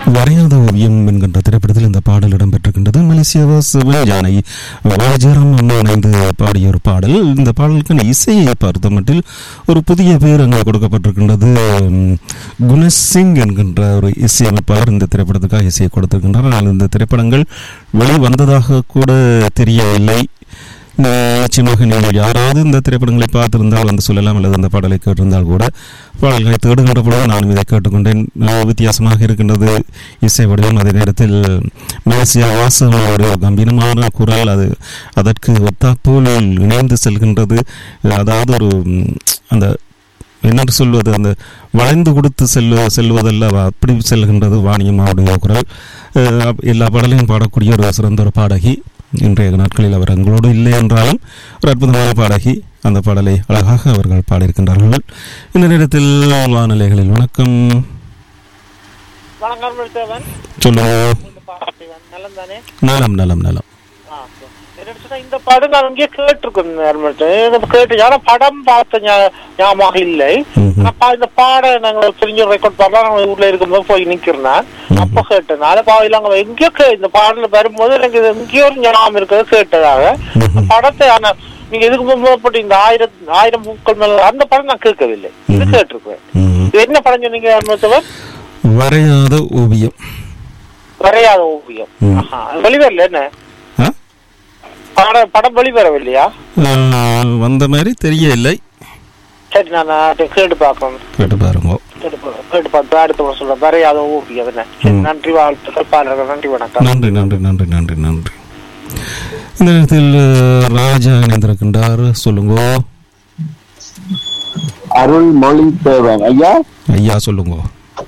வரையாத ஓவியம் என்கின்ற திரைப்படத்தில் இந்த பாடல் இடம்பெற்றிருக்கின்றது மலேசியாவா சிவன் யானை வாஜரம் இணைந்து பாடிய ஒரு பாடல் இந்த பாடலுக்கான இசையை பார்த்த மட்டில் ஒரு புதிய பேர் அங்கே கொடுக்கப்பட்டிருக்கின்றது உம், குணசிங் என்கின்ற ஒரு இசையமைப்பாளர் இந்த திரைப்படத்துக்காக இசையை கொடுத்திருக்கின்றார் ஆனால் இந்த திரைப்படங்கள் வெளிவந்ததாக கூட தெரியவில்லை நிச்சயமாக நீங்கள் யாராவது இந்த திரைப்படங்களை பார்த்திருந்தால் வந்து சொல்லலாம் அல்லது அந்த பாடலை கேட்டிருந்தால் கூட பாடல்களை தேடுகின்ற பொழுது நானும் இதை கேட்டுக்கொண்டேன் அஹ் வித்தியாசமாக இருக்கின்றது இசை வடிவம் அதே நேரத்தில் மலேசியா வாசகனுடைய கம்பீரமான குரல் அது அதற்கு ஒத்தாப்போல் இணைந்து செல்கின்றது அதாவது ஒரு ம், அந்த என்ன சொல்வது அந்த வளைந்து கொடுத்து செல்வ செல்வதல்ல அவ அப்படி செல்கின்றது வாணியம்மாவுடைய குரல் அஹ் எல்லா பாடலையும் பாடக்கூடிய ஒரு சிறந்த ஒரு பாடகி இன்றைய நாட்களில் அவர் எங்களோடு இல்லை என்றாலும் ஒரு அற்புதமான பாடகி அந்த பாடலை அழகாக அவர்கள் பாடியிருக்கின்றார்கள் இந்த நேரத்தில் வானிலைகளில் வணக்கம் வணக்கம் தேவன் சொல்லுங்க நலம் தானே நலம் நலம் நலம் ஆ, சரி. என்னன்னு சொன்னா, இந்த படம் நான் இங்கே கேட்டிருக்கேன் கேட்டு ஆனா படம் பார்த்த ஞா- ஞாபகம் இல்லை ம்ஹும். ஆனா பா- இந்த பாட நாங்க தெரிஞ்ச ரெக்கார்ட் பாடலாம் நாங்க ஊர்ல இருக்கும்போது போய் நிக்கிறேன் நான். அப்ப கேட்டேன் அதை பாவையில் அங்க எங்கேயோ கே- இந்த பாடல வரும்போது எனக்கு இது எங்கேயோ ஒரு ஞாபகம் இருக்கிறது கேட்டதாக ம்ஹும். படத்தை ஆனா நீங்க எதுக்கு போகும்போது இந்த ஆயிரம் ஆயிரம் பூக்கள் மேல அந்த படம் நான் கேட்கவில்லை இது ம்ஹும். கேட்டிருக்கேன் ம். இது என்ன படம் சொன்னீங்க அனுமத்தவர் வரையாத ஓவியம் வரையாத ஓவியம் ம். ஆஹா. வெளிவரல என்ன ஆ? பட படம் வெளிவரவில்லையா அஹ், வந்த மாதிரி தெரியவில்லை சரி நான் அதை கேட்டு பார்க்கணும் கேட்டு பாருங்க கேட்டு பா- கேட்டு பார்த்து அடுத்த முறை சொல்றேன் வரையாத ஓவியம் என்ன சரி, ம். நன்றி வாழ்த்துக்கள் பாருங்கள் நன்றி வணக்கம் நன்றி நன்றி நன்றி நன்றி நன்றி இந்த நேரத்தில் அஹ், ராஜா இணைந்திருக்கின்றார் சொல்லுங்க அருள்மொழி தேவன் ஐயா ஐயா சொல்லுங்க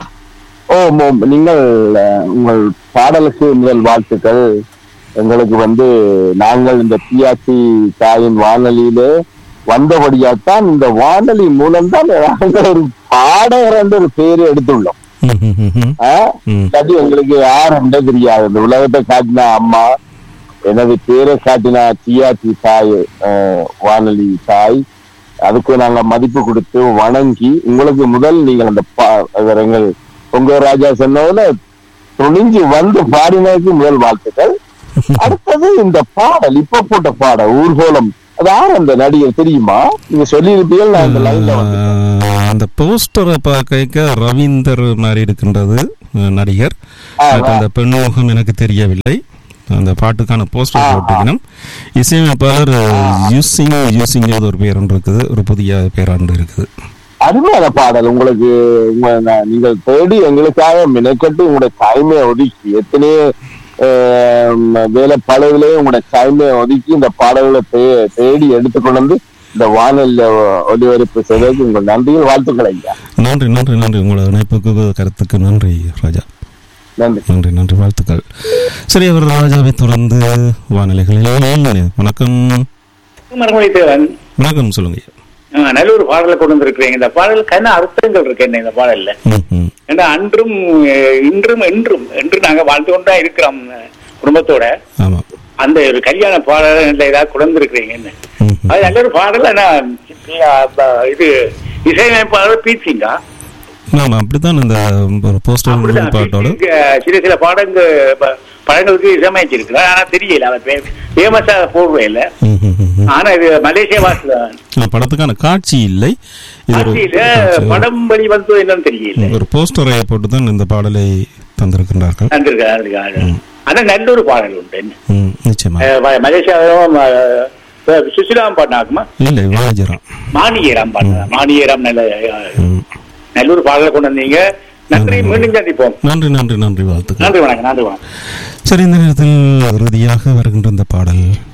ஓ மோ- நீங்கள் அஹ், உங்கள் பாடலுக்கு முதல் வாழ்த்துக்கள் எங்களுக்கு வந்து நாங்கள் இந்த பிஆர்சி தாயின் வானொலியிலே வந்தபடியாத்தான் இந்த வானொலி மூலம்தான் நாங்கள் ஒரு பாடகர் என்ற ஒரு பேரு எடுத்துள்ளோம் ம், ம், ம், ம். ஆ? ம். இல்லாட்டி எங்களுக்கு யாருன்றே தெரியாது இந்த உலகத்தை காட்டின அம்மா எனது பேரை காட்டின டிஆர்டி தாய் அஹ், வானொலி தாய் அதுக்கு நாங்க மதிப்பு கொடுத்து வணங்கி உங்களுக்கு முதல் நீங்கள் அந்த பா- அவர் எங்கள் பொங்க ராஜா சொன்னதுல துணிஞ்சு வந்து பாடினதுக்கு முதல் வாழ்த்துக்கள் அடுத்தது இந்த பாடல் இப்ப போட்ட பாடல் ஊர்கோலம் அது யார் அந்த நடிகர் தெரியுமா நீங்க சொல்லியிருப்பீர்கள் நான் இந்த லைன்ல வந்து அஹ், அந்த போஸ்டரை பார்க்க ரவீந்தர் மாதிரி இருக்கின்றது அஹ், நடிகர் ஆ, எனக்கு அந்த பெண்முகம் எனக்கு தெரியவில்லை அந்த பாட்டுக்கான போஸ்டர் ஆ, ஆ. போட்டிருக்கணும் இசையமைப்பாளர் யூசிங் யூசிங் ஏதோ ஒரு பேர் ஒன்று இருக்குது ஒரு புதிய பேராண்டு இருக்குது அருமையான பாடல் உங்களுக்கு உங்க ந- நீங்கள் தேடி எங்களுக்காக மினக்கட்டு உங்களுடைய டைமை ஒதுக்கி எத்தனையோ ஆம், வேலை பழுவிலே உங்களுடைய டைமை ஒதுக்கி இந்த பாடல்களை தே- தேடி எடுத்துக்கொண்டு வந்து இந்த வானொலியில ஒலிபரப்பு செய்வதற்கு உங்கள் நன்றிகள் வாழ்த்துக்கள் ஐயா நன்றி நன்றி நன்றி உங்களோட இணைப்புக்கு கருத்துக்கு நன்றி ராஜா நன்றி நன்றி நன்றி வாழ்த்துக்கள் சரி அவர் ராஜாவை தொடர்ந்து வானிலைகளில் வணக்கம் மரமொழி தேவன் வணக்கம் சொல்லுங்க ஆ, நல்ல ஒரு பாடலை கொண்டு வந்திருக்கிறீங்க இந்த பாடலுக்கு என்ன அர்த்தங்கள் இருக்கு என்ன இந்த பாடல்ல ம், ம், ஏன்னா அன்றும் அஹ், இன்றும் என்றும் என்று நாங்க வாழ்ந்து கொண்டா இருக்கிறோம் அஹ், குடும்பத்தோட ஆமாம் அந்த ஒரு கல்யாண பாடல் ஏதாவது கொண்டு வந்திருக்கிறீங்க என்ன ம், ம். அது நல்ல ஒரு பாடல் ஆனா அஹ், ப- இது இசையமைப்பாளர் பீச்சிங்கா ஆமாம் அப்படித்தான் இந்த ஒரு போஸ்டர் அப்படிதான் பாட்டோட இங்க சில சில பாடங்க ப- படங்களுக்கு இசையமைச்சிருக்கிறார் ஆனா தெரியல அவன் ஃபேமஸா போடுவே இல்ல ம், ம், ம், ம். ஆனா இது மலேசியா வாசில ஆ, படத்துக்கான காட்சி இல்லை இது ஒரு காட்சியில காட்சி. படம் வழி வந்து என்னன்னு தெரியல ஒரு போஸ்டரை போட்டு தான் இந்த பாடலை தந்திருக்கின்றார்கள் வந்திருக்காரு, வந்திருக்காரு. ஆனா நல்ல ஒரு பாடல் உண்டு என்ன ம், நிச்சயமா அஹ் ம- மலேசியாவிலும் அஹ், சுசிலாம் பாடினாக்குமா இல்லை வாஜரம் மானியராம் பாடினா மானியராம் நல்ல அஹ், ம். நல்ல ஒரு பாடலை கொண்டு வந்தீங்க நன்றி மீண்டும் சந்திப்போம் நன்றி நன்றி நன்றி வாழ்த்துக்கள் நன்றி வணக்கம் நன்றி வணக்கம் சரி இந்த நேரத்தில் இறுதியாக வருகின்ற இந்த பாடல்